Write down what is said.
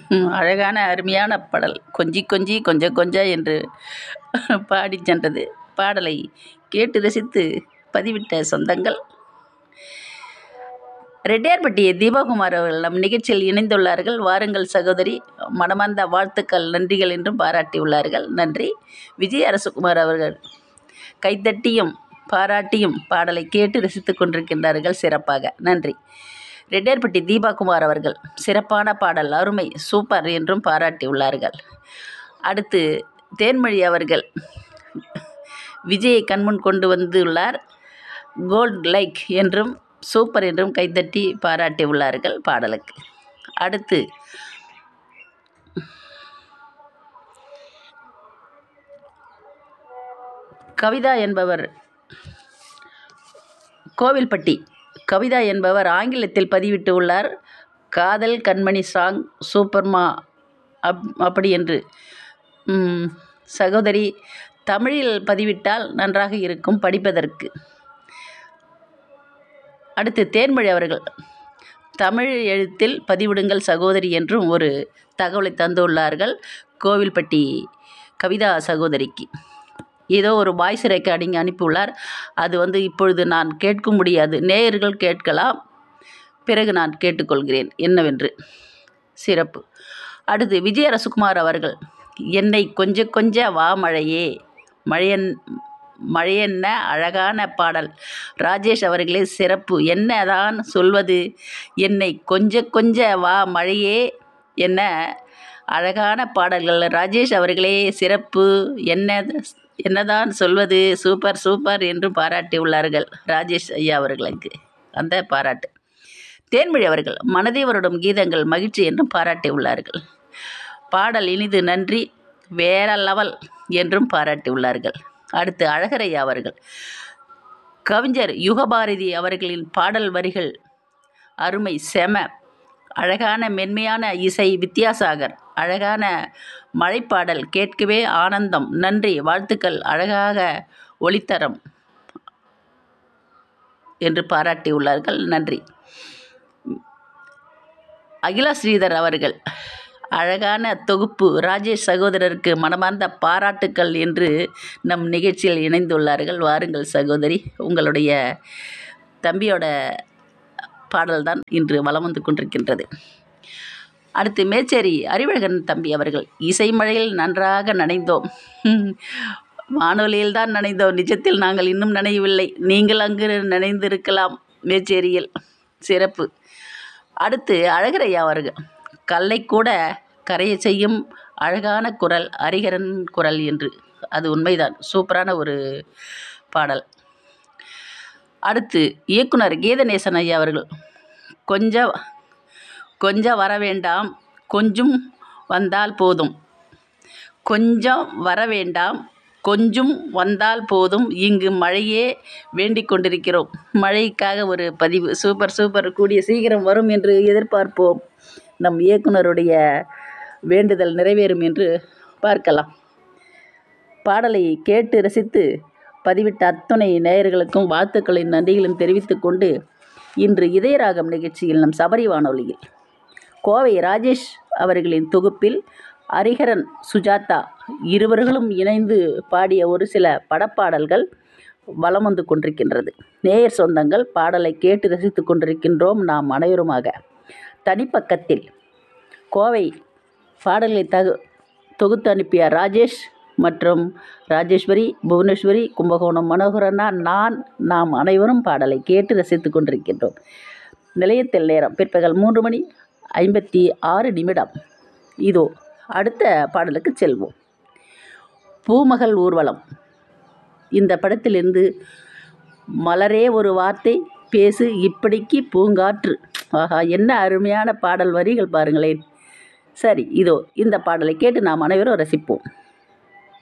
அழகான அருமையான பாடல் கொஞ்சி கொஞ்சி கொஞ்ச கொஞ்ச என்று பாடிச் சென்றது பாடலை கேட்டு ரசித்து பதிவிட்ட சொந்தங்கள் ரெட்டியார்பட்டி தீபகுமார் அவர்கள் நம் நிகழ்ச்சியில் இணைந்துள்ளார்கள் வாருங்கள் சகோதரி மனமார்ந்த வாழ்த்துக்கள் நன்றிகள் என்றும் பாராட்டியுள்ளார்கள் நன்றி விஜய் அரசகுமார் அவர்கள் கைத்தட்டியும் பாராட்டியும் பாடலை கேட்டு ரசித்துக் கொண்டிருக்கின்றார்கள் சிறப்பாக நன்றி ரெட்டியார்பட்டி தீபாகுமார் அவர்கள் சிறப்பான பாடல் அருமை சூப்பர் என்றும் பாராட்டியுள்ளார்கள் அடுத்து தேன்மொழி அவர்கள் விஜயை கண்முன் கொண்டு வந்துள்ளார் கோல்ட் லைக் என்றும் சூப்பர் என்றும் கைத்தட்டி பாராட்டியுள்ளார்கள் பாடலுக்கு அடுத்து கவிதா என்பவர் கோவில்பட்டி கவிதா என்பவர் ஆங்கிலத்தில் பதிவிட்டு உள்ளார் காதல் கண்மணி சாங் சூப்பர்மா அப் அப்படி என்று ம், சகோதரி தமிழில் பதிவிட்டால் நன்றாக இருக்கும் படிப்பதற்கு அடுத்து தேன்மொழி அவர்கள் தமிழ் எழுத்தில் பதிவிடுங்கள் சகோதரி என்றும் ஒரு தகவலை தந்துள்ளார்கள் கோவில்பட்டி கவிதா சகோதரிக்கு ஏதோ ஒரு வாய்ஸ் ரெக்கார்டிங் அனுப்பியுள்ளார் அது வந்து இப்பொழுது நான் கேட்க முடியாது நேயர்கள் கேட்கலாம் பிறகு நான் கேட்டுக்கொள்கிறேன் என்னவென்று சிறப்பு அடுத்து விஜய ரசுகுமார் அவர்கள் என்னை கொஞ்ச கொஞ்ச வா மழையே மழையன் மழையென்ன அழகான பாடல் ராஜேஷ் அவர்களே சிறப்பு என்னதான் சொல்வது என்னை கொஞ்ச கொஞ்ச வா மழையே என்ன அழகான பாடல்கள் ராஜேஷ் அவர்களே சிறப்பு என்ன என்னதான் சொல்வது சூப்பர் சூப்பர் என்று பாராட்டியுள்ளார்கள் ராஜேஷ் ஐயா அவர்களுக்கு அந்த பாராட்டு தேன்மொழி அவர்கள் மனதே வருடம் கீதங்கள் மகிழ்ச்சி என்றும் பாராட்டியுள்ளார்கள் பாடல் இனிது நன்றி வேற லெவல் என்றும் பாராட்டியுள்ளார்கள் அடுத்து அழகரையா அவர்கள் கவிஞர் யுகபாரதி அவர்களின் பாடல் வரிகள் அருமை செம அழகான மென்மையான இசை வித்யாசாகர் அழகான மழைப்பாடல் கேட்கவே ஆனந்தம் நன்றி வாழ்த்துக்கள் அழகாக ஒளித்தரம் என்று பாராட்டியுள்ளார்கள் நன்றி அகிலா ஸ்ரீதர் அவர்கள் அழகான தொகுப்பு ராஜேஷ் சகோதரருக்கு மனமார்ந்த பாராட்டுக்கள் என்று நம் நிகழ்ச்சியில் இணைந்துள்ளார்கள் வாருங்கள் சகோதரி உங்களுடைய தம்பியோட பாடல்தான் இன்று வலம் வந்து கொண்டிருக்கின்றது அடுத்து மேச்சேரி அறிவழகன் தம்பி அவர்கள் இசைமழையில் நன்றாக நனைந்தோம் வானொலியில் தான் நனைந்தோம் நிஜத்தில் நாங்கள் இன்னும் நனையவில்லை நீங்கள் அங்கு நனைந்திருக்கலாம் மேச்சேரியில் சிறப்பு அடுத்து அழகரையா அவர்கள் கல்லை கூட கரைய செய்யும் அழகான குரல் அரிகரன் குரல் என்று அது உண்மைதான் சூப்பரான ஒரு பாடல் அடுத்து இயக்குனர் கீதநேசன் ஐயா அவர்கள் கொஞ்சம் கொஞ்சம் வர வேண்டாம் கொஞ்சம் வந்தால் போதும் கொஞ்சம் வர வேண்டாம் கொஞ்சம் வந்தால் போதும் இங்கு மழையே வேண்டிக் கொண்டிருக்கிறோம் மழைக்காக ஒரு பதிவு சூப்பர் சூப்பர் கூடிய சீக்கிரம் வரும் என்று எதிர்பார்ப்போம் நம் இயக்குனருடைய வேண்டுதல் நிறைவேறும் என்று பார்க்கலாம் பாடலை கேட்டு ரசித்து பதிவிட்ட அத்துணை நேயர்களுக்கும் வாழ்த்துக்களின் நன்றிகளும் தெரிவித்துக் கொண்டு இன்று இதயராகம் நிகழ்ச்சியில் நம் சபரி வானொலியில் கோவை ராஜேஷ் அவர்களின் தொகுப்பில் ஹரிஹரன் சுஜாதா இருவர்களும் இணைந்து பாடிய ஒரு சில படப்பாடல்கள் வலம் வந்து கொண்டிருக்கின்றது நேயர் சொந்தங்கள் பாடலை கேட்டு ரசித்து கொண்டிருக்கின்றோம் நாம் அனைவருமாக தனிப்பக்கத்தில் கோவை பாடல்களை தகு தொகுத்து அனுப்பிய ராஜேஷ் மற்றும் ராஜேஸ்வரி புவனேஸ்வரி கும்பகோணம் மனோகரனா நான் நாம் அனைவரும் பாடலை கேட்டு ரசித்து கொண்டிருக்கின்றோம் நிலையத்தில் நேரம் பிற்பகல் மூன்று மணி ஐம்பத்தி ஆறு நிமிடம் இதோ அடுத்த பாடலுக்கு செல்வோம் பூமகள் ஊர்வலம் இந்த படத்திலிருந்து மலரே ஒரு வார்த்தை பேசு இப்படிக்கு பூங்காற்று ஆஹா என்ன அருமையான பாடல் வரிகள் பாருங்களேன் சரி இதோ இந்த பாடலை கேட்டு நாம் அனைவரும் ரசிப்போம்